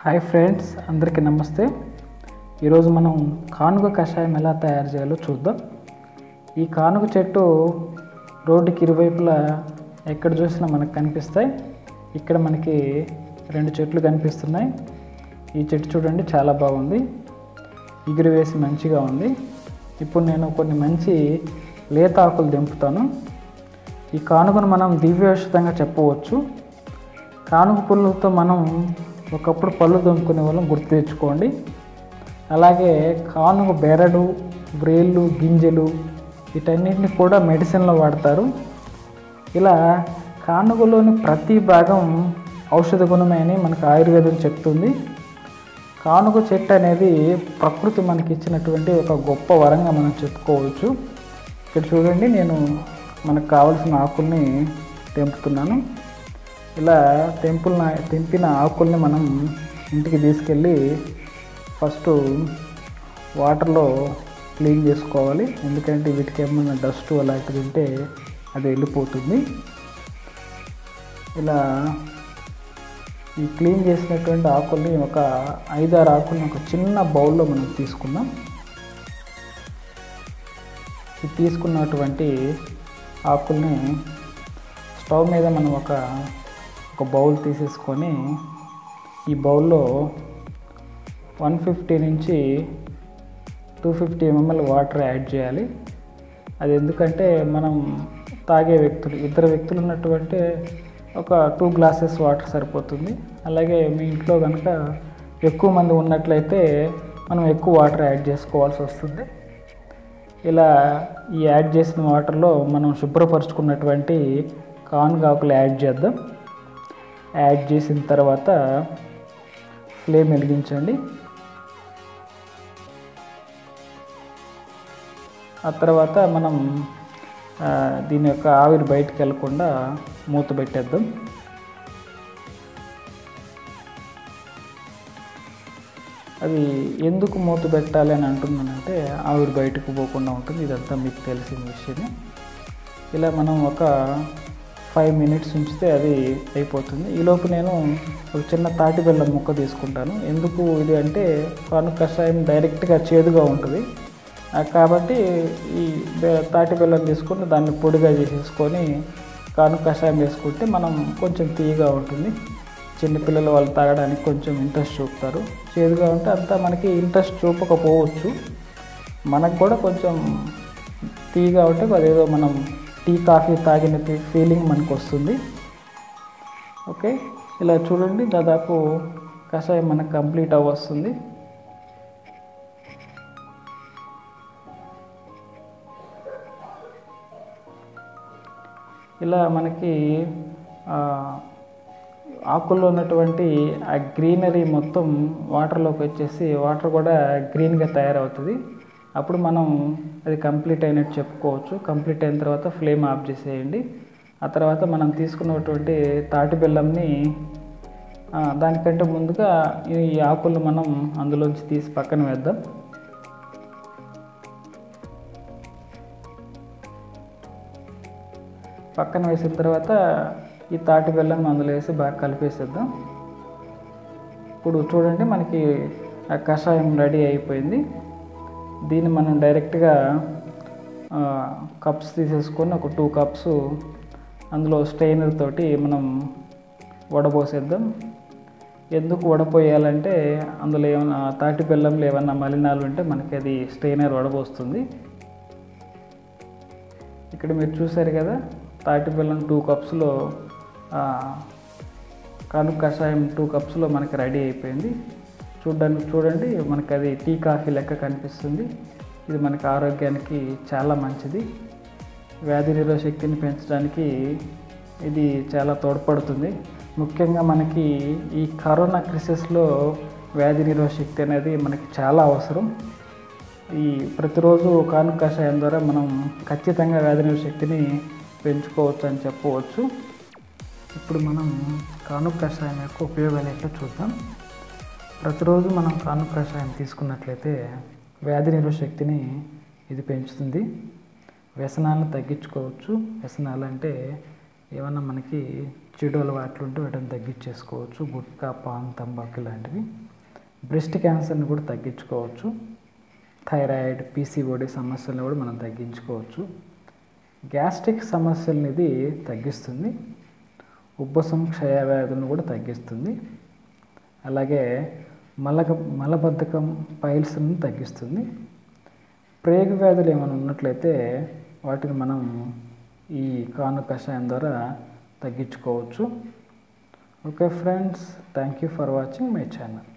hi friends అందరికీ నమస్తే ఈరోజు మనం కానుగ కషాయం ఎలా తయారు చేయాలో చూద్దాం ఈ కానుగ చెట్టు రోడ్డుకి ఇరువైపులా ఎక్కడ చూసినా మనకు కనిపిస్తాయి ఇక్కడ మనకి రెండు చెట్లు కనిపిస్తున్నాయి ఈ చెట్టు చూడండి చాలా బాగుంది ఎగురు వేసి మంచిగా ఉంది ఇప్పుడు నేను కొన్ని మంచి లేత ఆకులు దింపుతాను ఈ కానుకను మనం దివ్యౌషధంగా చెప్పవచ్చు కానుక పుల్లలతో మనం ఒకప్పుడు పళ్ళు దొంపుకునే వాళ్ళం గుర్తు తెచ్చుకోండి అలాగే కానుక బెరడు వ్రేళ్ళు గింజలు వీటన్నిటిని కూడా మెడిసిన్లో వాడతారు ఇలా కానుకలోని ప్రతి భాగం ఔషధ గుణమే అని మనకు ఆయుర్వేదం చెప్తుంది కానుక చెట్టు అనేది ప్రకృతి మనకి ఇచ్చినటువంటి ఒక గొప్ప వరంగా మనం చెప్పుకోవచ్చు ఇక్కడ చూడండి నేను మనకు కావలసిన ఆకుల్ని తెంపుతున్నాను ఇలా తెంపుల తెంపిన ఆకుల్ని మనం ఇంటికి తీసుకెళ్ళి ఫస్ట్ వాటర్లో క్లీన్ చేసుకోవాలి ఎందుకంటే వీటికి ఏమైనా డస్ట్ అలాంటిది ఉంటే అది వెళ్ళిపోతుంది ఇలా ఈ క్లీన్ చేసినటువంటి ఆకుల్ని ఒక ఐదారు ఆకుల్ని ఒక చిన్న బౌల్లో మనం తీసుకుందాం ఈ తీసుకున్నటువంటి ఆకుల్ని స్టవ్ మీద మనం ఒక ఒక బౌల్ తీసేసుకొని ఈ బౌల్లో వన్ ఫిఫ్టీ నుంచి two fifty ml water add చేయాలి అది ఎందుకంటే మనం తాగే వ్యక్తులు ఇద్దరు వ్యక్తులు ఉన్నటువంటి ఒక టూ గ్లాసెస్ వాటర్ సరిపోతుంది అలాగే మీ ఇంట్లో కనుక ఎక్కువ మంది ఉన్నట్లయితే మనం ఎక్కువ వాటర్ యాడ్ చేసుకోవాల్సి వస్తుంది ఇలా ఈ యాడ్ చేసిన వాటర్లో మనం శుభ్రపరుచుకున్నటువంటి కానుగాకులు యాడ్ చేద్దాం యాడ్ చేసిన తర్వాత ఫ్లేమ్ వెలిగించండి ఆ తర్వాత మనం ఆ, దీని యొక్క ఆవిరి బయటకు వెళ్ళకుండా మూత పెట్టేద్దాం అది ఎందుకు మూత పెట్టాలి అని అంటున్నానంటే ఆవిరి బయటకు పోకుండా ఉంటుంది ఇదంతా మీకు తెలిసిన విషయమే ఇలా మనం ఒక ఫైవ్ మినిట్స్ ఉంచితే అది అయిపోతుంది ఈలోపు నేను ఒక చిన్న తాటి బెల్లం ముక్క తీసుకుంటాను ఎందుకు ఇది అంటే కాను కషాయం డైరెక్ట్గా చేదుగా ఉంటుంది ఆ, కాబట్టి ఈ బె- తాటి బెల్లం తీసుకొని దాన్ని పొడిగా చేసేసుకొని కాను కషాయం వేసుకుంటే మనం కొంచెం తీయగా ఉంటుంది చిన్నపిల్లలు వాళ్ళు తాగడానికి కొంచెం ఇంట్రెస్ట్ చూపుతారు చేదుగా ఉంటే అంతా మనకి ఇంట్రెస్ట్ చూపకపోవచ్చు మనకు కూడా కొంచెం టీగా ఉంటే అదేదో మనం టీ కాఫీ తాగిన ఫీలింగ్ మనకు వస్తుంది ఓకే ఇలా చూడండి దాదాపు కషాయం మనకు కంప్లీట్ అవ్వస్తుంది ఇలా మనకి ఆ, ఆకుల్లో ఉన్నటువంటి ఆ గ్రీనరీ మొత్తం వాటర్లోకి వచ్చేసి వాటర్ కూడా గ్రీన్గా తయారవుతుంది అప్పుడు మనం అది కంప్లీట్ అయినట్టు చెప్పుకోవచ్చు కంప్లీట్ అయిన తర్వాత ఫ్లేమ్ ఆఫ్ చేసేయండి ఆ తర్వాత మనం తీసుకున్నటువంటి తాటి బెల్లంని ఆ, దానికంటే ముందుగా ఈ ఆకులు మనం అందులోంచి తీసి పక్కన వేద్దాం పక్కన వేసిన తర్వాత ఈ తాటి బెల్లం అందులో వేసి బాగా కలిపేసేద్దాం ఇప్పుడు చూడండి మనకి ఆ కషాయం రెడీ అయిపోయింది దీన్ని మనం డైరెక్ట్గా కప్స్ తీసేసుకొని ఒక టూ కప్స్ అందులో స్ట్రైనర్ తోటి మనం వడబోసేద్దాం ఎందుకు వడపోయాలంటే అందులో ఏమైనా తాటి బెల్లంలో ఏమన్నా మలినాలు ఉంటే మనకి అది స్ట్రైనర్ వడబోస్తుంది ఇక్కడ మీరు చూసారు కదా తాటి బెల్లం టూ కప్స్లో కనుక కషాయం టూ కప్స్లో మనకి రెడీ అయిపోయింది చూడడానికి చూడండి మనకి అది టీ కాఫీ లెక్క కనిపిస్తుంది ఇది మనకి ఆరోగ్యానికి చాలా మంచిది వ్యాధి నిరోధ శక్తిని పెంచడానికి ఇది చాలా తోడ్పడుతుంది ముఖ్యంగా మనకి ఈ కరోనా క్రిసెస్లో వ్యాధి నిరోధ శక్తి అనేది మనకి చాలా అవసరం ఈ ప్రతిరోజు కానుక కషాయం ద్వారా మనం ఖచ్చితంగా వ్యాధి నిరోధక శక్తిని పెంచుకోవచ్చు అని చెప్పవచ్చు ఇప్పుడు మనం కానుక కషాయం యొక్క ఉపయోగాలు ఏంటో చూద్దాం ప్రతిరోజు మనం కానుక కషాయం తీసుకున్నట్లయితే వ్యాధి నిరోధక శక్తిని ఇది పెంచుతుంది వ్యసనాలను తగ్గించుకోవచ్చు వ్యసనాలు అంటే ఏమన్నా మనకి చెడు అలవాట్లు ఉంటే వాటిని తగ్గించేసుకోవచ్చు గుట్కా పాన్ తంబాకు ఇలాంటివి బ్రెస్ట్ క్యాన్సర్ని కూడా తగ్గించుకోవచ్చు థైరాయిడ్ పీసీఓడి సమస్యలను కూడా మనం తగ్గించుకోవచ్చు గ్యాస్ట్రిక్ సమస్యలను ఇది తగ్గిస్తుంది ఉబ్బసం క్షయవ్యాధులను కూడా తగ్గిస్తుంది అలాగే మలక మలబద్ధకం పైల్స్ని తగ్గిస్తుంది ప్రేగు వ్యాధులు ఏమైనా ఉన్నట్లయితే వాటిని మనం ఈ కాను కషాయం ద్వారా తగ్గించుకోవచ్చు okay friends thank you for watching my channel